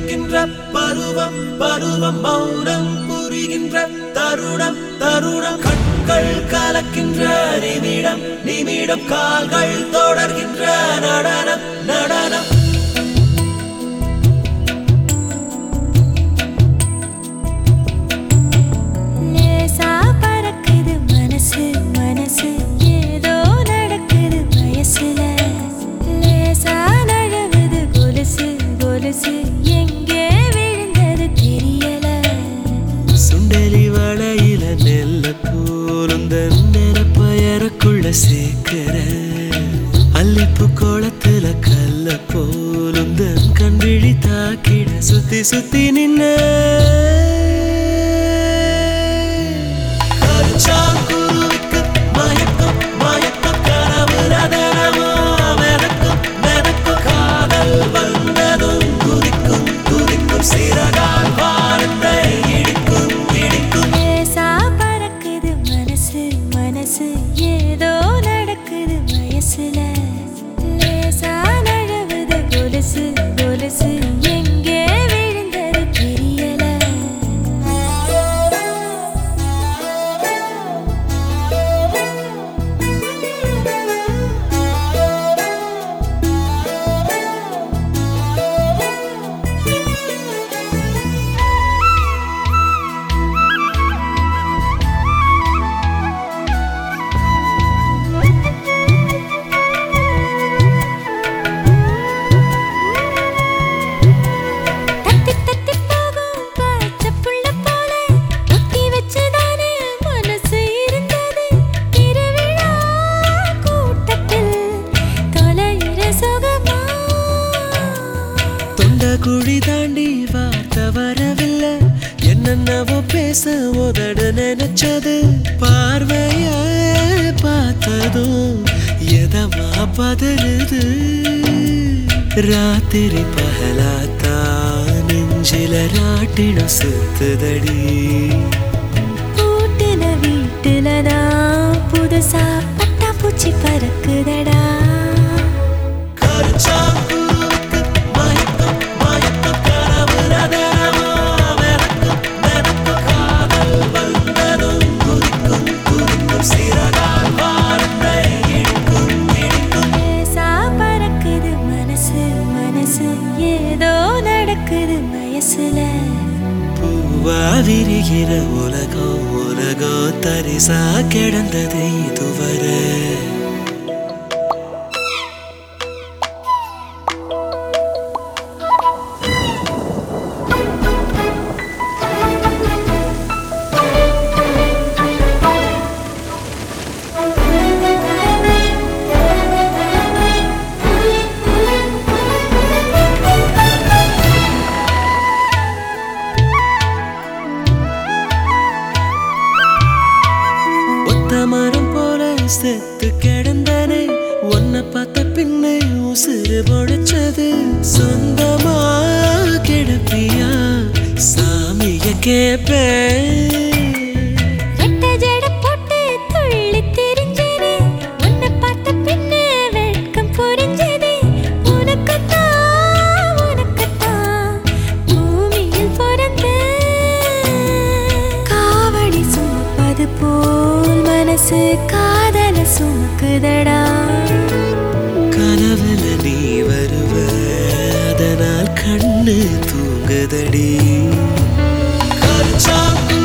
சிரிக்கின்ற பருவம் பருவம் மௌனம் புரிகின்ற தருணம் தருணம் கண்கள் கலக்கின்ற நிமிடம் நிமிடம் கால்கள் தொடர்கின்ற நடனம் நடனம் லேசா பறக்குது மனசு மனசு ஏதோ நடக்குது வயசுல லேசா நழுவுது கொலுசு கொலுசு எங்கே விழுந்தது தெரியல சுண்டலி வளையில நெல்ல போலுந்த நிறப்பயருக்குள்ள சேர்க்கிற அல்லிப்பு கோலத்துல கல்ல போலுந்த கண் விழி தாக்கிட சுத்தி சுத்தி நின்ன கருச்சாங்குருவிக்கு மயக்கம் மயக்கம் கனவுல தினமோ மெதக்கும் மெதக்கும் காதல் வந்ததும் குதிக்கும் குதிக்கும் சிறகால் வானத்தை இடிக்கும் இடிக்கும் லேசா பறக்குது மனசு மனசு ஏதோ நடக்குது வயசுல லேசா நழுவுது கொலுசு கொலுசு எங்கே விழுந்தது தெரியல தத்தி தத்தி போகும் காய்ச்ச புள்ள போல ஒத்தி வச்சுதானே மனசு இருந்தது திருவிழா கூட்டத்தில் தொலைகிற சுகமா தொண்ட குழி தாண்டி வார்த்தை வரவில்லை என்னென்னவோ பேச உதடு நினைச்சது பார்வைய பார்த்ததும் எதமா பதறுது ராத்திரி பகலாத்தா நெஞ்சில ராட்டினம் சுத்துதடி கூட்டுல வீட்டுல தான் புதுசா பட்டாப்பூச்சி பறக்குதடா கருச்சாங்குருவுக்கு மயக்கம் மயக்கம் கனவுல தினமோ மெதக்கும் மெதக்கும் காதல் வந்ததும் குதிக்கும் குதிக்கும் சிறகால் வானத்தை இடிக்கும் இடிக்கும் லேசா பறக்குது மனசு மனசு ஏதோ நடக்குது வயசுல பூவா விரிகிற உலகம் உலகம் தரிசா கிடந்தது இதுவரை ஒத்த மரம் போல செத்து கிடந்தனே உன்னை பார்த்த பின்னே உசுறு பொழைச்சது சொந்தமா கிடப்பியா சாமிய கேப்பேன் ரெட்ட ஜட போட்டு துள்ளி திரிஞ்சேனே உன்னை பார்த்த பின்னே வெட்கம் புரிஞ்சதே உனக்குத்தான் உனக்குத்தான் பூமியில் பிறந்த காவடி சுமப்பது போல் மனசு காதல சுமக்குதடா கனவுல நீ வருவ அதனால் கண்ணு தூங்குதடி கருச்சாங்கு